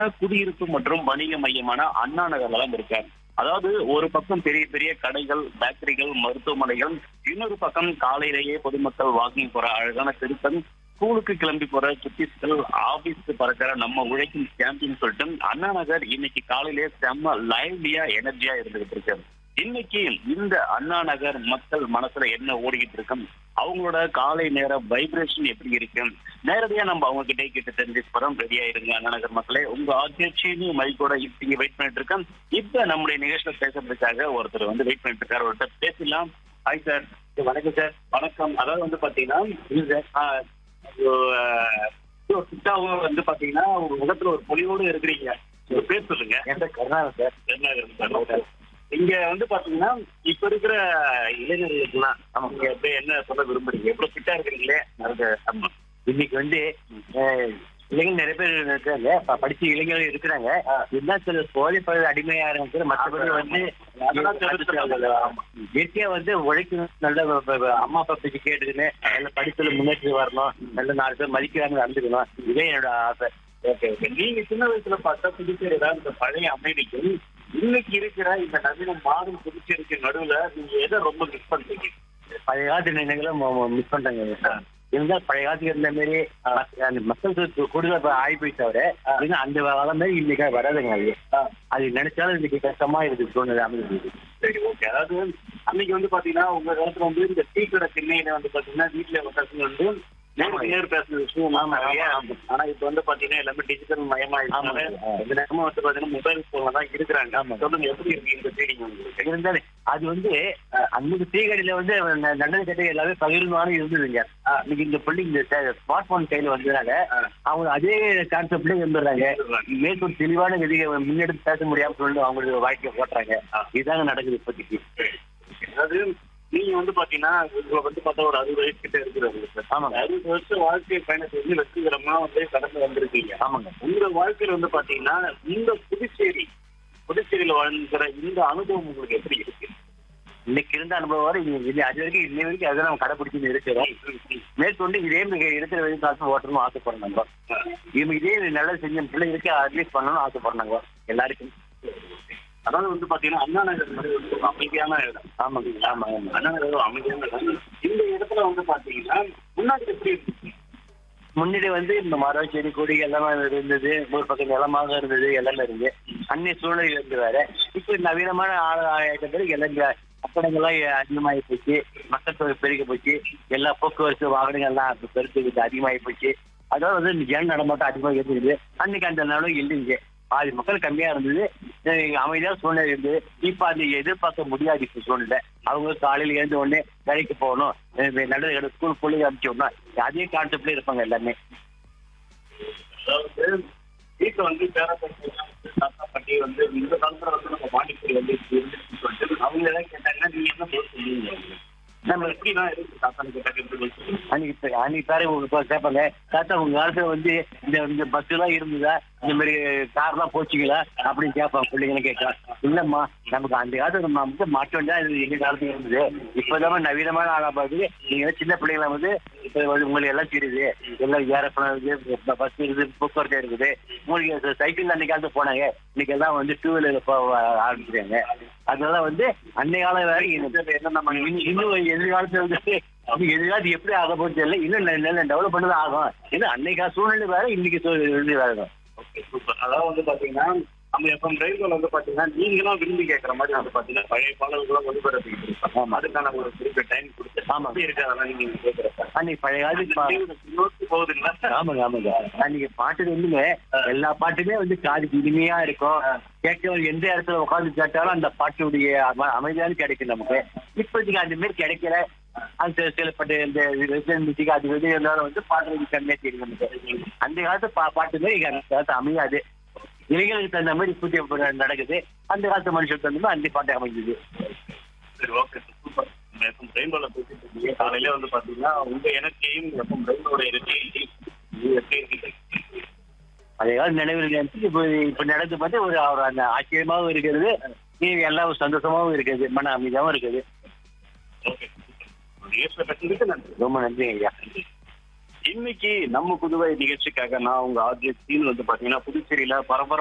குடியிருப்பு மற்றும் வணிக மையமான அண்ணா நகர் வளம் இருக்க அதாவது ஒரு பக்கம் பெரிய பெரிய கடைகள் பேக்கரிகள் மருத்துவமனைகள் இன்னொரு பக்கம் காலையிலேயே பொதுமக்கள் வாக்கிங் போற அழகான திருத்தம் ஸ்கூலுக்கு கிளம்பி போற சுத்திஸ்கள் ஆபீஸ்க்கு பறக்கிற நம்ம உழைக்கும் சாம்பியன் சொல்லிட்டு அண்ணா நகர் இன்னைக்கு காலையிலே செம்ம லைவ்லியா எனர்ஜியா இருந்துகிட்டு இருக்கு இன்னைக்கு இந்த அண்ணா நகர் மக்கள் மனசுல என்ன ஓடிக்கிட்டு இருக்கும் அவங்களோட காலை நேர வைப்ரேஷன் எப்படி இருக்கு நேரடியா நம்ம அவங்க கிட்டே கிட்ட தெரிஞ்சு போறோம் ரெடியா இருங்க அண்ணா நகர் மக்களே உங்க ஆட்சின்னு மைக்கோட இங்க வெயிட் பண்ணிட்டு இருக்கேன் இப்ப நம்முடைய நிகழ்ச்சியில பேசுறதுக்காக ஒருத்தர் வந்து வெயிட் பண்ணிட்டு இருக்காரு ஒருத்தர் பேசலாம் ஹாய் சார் வணக்கம் சார் வணக்கம் அதாவது வந்து பாத்தீங்கன்னா இது, ஆ, இது, சித்தாவும் வந்து பாத்தீங்கன்னா உங்க முகத்துல ஒரு பொலிவோடு இருக்கிறீங்க உங்க பேர் சொல்லுங்க என் பேர் கருணாகரன் சார் கருணாகரன் சார் இங்க வந்து பாத்தீங்கன்னா இப்ப இருக்கிற இளைஞர்களுக்குலாம் அவங்க எப்படி என்ன சொல்ல விரும்புறீங்க எவ்வளவு ஃபிட்டா இருக்கிறீங்களே அது ஆமா இன்னைக்கு வந்து அஹ், இளைஞர் நிறைய பேர் இருக்காங்க ப- படிச்ச இளைஞர்கள் இருக்கிறாங்க இருந்தாலும் சில போதை பழக அடிமையா இருக்கிற மற்றபடி வந்து அதெல்லாம் தெரிஞ்சுக்கிறாங்க. ஆமா. இயற்கையா வந்து உழைக்கணும் நல்ல வ- வ- வ- அம்மா அப்பா பேச்சு கேட்டுக்கின்னு நல்ல படிப்புல முன்னேற்றி வரணும் நல்ல நாலு பேர் மதிக்கிறாங்க நடந்துக்கணும் இதே என்னோட ஆசை ஓகே ஓகே நீங்க சின்ன வயசுல பார்த்தா புதுச்சேரி ஏதாவது இந்த பழைய அமைதிக்கும் இன்னைக்கு இருக்கிற இந்த நவீன மாறும் புதுச்சேரிக்கு நடுவுல நீங்க எதை ரொம்ப மிஸ் பண்றீங்க பழைய காலத்து நினைவுகளை மிஸ் பண்றாங்க இருந்தால் பழைய காலத்துக்கு இருந்த மாதிரி மத்த- அந்த மக்கள் தொகை கூடுதலா இப்ப ஆகி போய் தவிர இன்னும் அந்த காலம் மாதிரி இன்னைக்கு வராதுங்க அது அது நினைச்சாலும் இன்னைக்கு கஷ்டமா இருக்கு சூழ்நிலை அமைது சரி ஓகே அதாவது அன்னைக்கு வந்து பாத்தீங்கன்னா உங்க காலத்துல வந்து இந்த டீ கடை திண்ணையில வந்து பாத்தீங்கன்னா வீட்டுல பசங்க வந்து நேருக்கு நேர் பேசுற விஷயம் ஆமா, நிறைய ஆமா. ஆனா இப்ப வந்து பாத்தீங்கன்னா எல்லாமே டிஜிட்டல் மயமாயிடுச்சு ஆமா. இந்த நேரமும் வந்து பாத்தீங்கன்னா மொபைல் போன்ல தான் இருக்கிறாங்க ஆமா. சொல்லுங்க எப்படி இருக்கு இந்த ஃபீலிங் உங்களுக்கு இருந்தாலும் அது வந்து அஹ், அன்னைக்கு டீக்கடையில வந்து ந- நல்லது கெட்ட எல்லாமே பகிர்ந்தாலும் இருந்ததுங்க இன்னைக்கு இந்த பள்ளி இந்த ஸ்மார்ட் போன் கையில வந்ததுனால அவங்க அதே கான்செப்ட்ல இருந்துடுறாங்க மேற்கொண்டு தெளிவான விதியை முன்னெடுத்து பேச முடியாம சொல்லிட்டு அவங்களுக்கு வாழ்க்கையை போட்டுறாங்க இதுதாங்க நடக்குது இப்போதைக்கு அதாவது நீங்க வந்து பாத்தீங்கன்னா உங்களை வந்து பார்த்தா ஒரு அறுபது வயசு கிட்ட இருக்கிறவங்க ஆமாங்க. அறுபது வருஷம் வாழ்க்கை பயணத்தை வந்து வெற்றிகரமா வந்து கடந்து வந்திருக்கீங்க ஆமாங்க உங்க வாழ்க்கையில வந்து பாத்தீங்கன்னா இந்த புதுச்சேரி புதுச்சேரியில வாழ்ந்துற இந்த அனுபவம் உங்களுக்கு எப்படி இருக்கு இன்னைக்கு இருந்த அனுபவம் வரை இது இது அது வரைக்கும் இன்னை வரைக்கும் அதை நம்ம கடைபிடிச்சு இருக்கிறோம் மேற்கொண்டு இதே மிக இருக்கிற வரைக்கும் காசு ஓட்டணும்னு ஆசைப்படுறோம் நம்ம இவங்க இதே நல்லது செஞ்ச பிள்ளைங்களுக்கு அட்லீஸ்ட் பண்ணணும்னு ஆசைப்படுறாங்க எல்லாருக்கும் அதாவது வந்து பாத்தீங்கன்னா அண்ணா நகர் வந்து ஒரு அமைதியான இடம் ஆமாங்க ஆமா ஆமா அண்ணா நகர் ஒரு அமைதியான இடம் இந்த இடத்துல வந்து பாத்தீங்கன்னா முன்னாடி எப்படி இருந்துச்சு முன்னாடி வந்து இந்த மரம் செடி கொடி எல்லாமே இருந்தது ஒரு பக்கம் நிலமாக இருந்தது எல்லாமே இருந்து அன்னைய சூழ்நிலை இருந்து வேற இப்போ நவீனமான ஆள ஆயிட்ட பிறகு எல்லாம் இந்த கட்டடங்கள்லாம் அதிகமாகி போச்சு மக்கள் தொகை பெருகி போச்சு எல்லா போக்குவரத்து வாகனங்கள்லாம் இப்ப பெருத்து அதிகமாகி போச்சு அதாவது வந்து இந்த ஜன நடமாட்டம் அதிகமாக இருந்தது அன்னைக்கு அந்த நிலம் இல்லைங்க பாதி மக்கள் கம்மியா இருந்தது அஹ் அமைதியான சூழ்நிலை இருந்தது இப்ப அது எதிர்பார்க்க முடியாது இப்ப சூழ்நிலை அவங்க காலையில எழுந்த உடனே வேலைக்கு போகணும் அஹ் நல்லது கிடையாது ஸ்கூல் பிள்ளைங்க அனுப்பிச்சு விடணும் அதே கான்செப்ட்ல இருப்பாங்க எல்லாமே அதாவது வீட்டுல வந்து பேரப்பட்டு தாத்தா பாட்டி வந்து இந்த காலத்துல வந்து நம்ம பாண்டிச்சேரி வந்து இப்படி இருந்துச்சுன்னு சொல்லிட்டு அவங்க எல்லாம் கேட்டாங்கன்னா நீங்க என்ன பதில் சொல்லுவீங்க அவங்களுக்கு? நம்ம எப்படிதான் இருக்கு தாத்தான்னு கேட்டாங்க எப்படி பதில் சொல்லுவீங்க? அன்னைக்கு இப்ப- அன்னைக்கு பேர கேட்பாங்க தாத்தா உங்க காலத்துல வந்து இந்த இந்த பஸ் எல்லாம் இருந்ததா இந்த மாதிரி கார் எல்லாம் போச்சுங்களா அப்படின்னு கேட்பாங்க பிள்ளைங்களும் கேட்கலாம் இல்லம்மா நமக்கு அந்த காலத்துல நம்ம வந்து மாற்ற வேண்டியதா இது எங்க காலத்துல இருந்தது இப்பதான் நவீனமான ஆளா பார்க்குது நீங்க எல்லாம் சின்ன பிள்ளைங்கள வந்து இப்ப வந்து உங்களுக்கு எல்லாம் தெரியுது எல்லாம் ஏரோப்ளேன் இருக்குது பஸ் இருக்குது போக்குவரத்து இருக்குது உங்களுக்கு சைக்கிள் அன்னைக்கு காலத்துல போனாங்க இன்னைக்கு எல்லாம் வந்து டூ வீலர் ஆரம்பிச்சிருக்காங்க அதனால வந்து அன்னைய காலம் வேற இன்னும் என்ன நம்ம இன்னும் இன்னும் எதிர்காலத்துல வந்து இன்னும் எதிர்காலத்து எப்படி ஆக போகுது தெரியல இன்னும் நல்ல- நல்ல டெவலப் பண்ணது ஆகும் ஏன்னா அன்னைக்கு சூழ்நிலை வேற இன்னைக்கு சூழ்நிலை வேற தான் ஓகே சூப்பர் அதாவது வந்து பாத்தீங்கன்னா நம்ம எஃப்எம் டிரைவ்ல வந்து பாத்தீங்கன்னா நீங்களும் விரும்பி கேட்கற மாதிரி வந்து பாத்தீங்கன்னா பழைய பாடல்களும் ஒளிபரப்பிட்டு இருப்பாங்க ஆமா. அதுக்கான ஒரு குறிப்பிட்ட டைம் கொடுத்து ஆமா. எப்படி இருக்கு அதெல்லாம் நீங்க கேட்கறப்ப அன்னைக்கு பழைய காலத்து பா- நோக்கி போகுதுங்களா ஆமாங்க ஆமாங்க அன்னைக்கு பாட்டு வந்துங்க எல்லா பாட்டுமே வந்து காதுக்கு இனிமையா இருக்கும் கேட்க எந்த இடத்துல உட்காந்து கேட்டாலும் அந்த பாட்டுடைய அம- அமைதியான கிடைக்கும் நமக்கு இப்போதைக்கு அந்த மாதிரி கிடைக்கல அது சில சில பாட்டு இந்த வெஸ்டர்ன் மியூசிக் அது இது இருந்தாலும் வந்து பாட்டு வந்து கம்மியா தெரியும் நமக்கு அந்த காலத்து பா பாட்டு மாதிரி இங்க அந்த காலத்து அமையாது இளைஞர்களுக்கு தகுந்த மாதிரி புதிய ப- நடக்குது அந்த காலத்து மனுஷனுக்கு தகுந்த மாதிரி அந்த பாட்டு அமைஞ்சது சரி ஓகே சூப்பர் எஃப்எம் ரெயின்போல பேசிட்டு இருக்கீங்க காலையில வந்து பாத்தீங்கன்னா உங்க எனக்கையும் எஃப்எம் ரெயின்போட இருக்கு எப்படி இருக்கு அதே கால நினைவுகள் நினைச்சு இப்போ இப்போ நடந்து பார்த்து ஒரு ஒரு அந்த ஆச்சரியமாகவும் இருக்கிறது நீ எல்லாம் சந்தோஷமாகவும் இருக்குது மன அமைதியாகவும் இருக்குது ஓகே நிகழ்ச்சியில் பேசுறதுக்கு நன்றி ரொம்ப நன்றி ஐயா இன்னைக்கு நம்ம புதுவை நிகழ்ச்சிக்காக நான் உங்க ஆர்ஜி சீன் வந்து பாத்தீங்கன்னா புதுச்சேரியில பரபர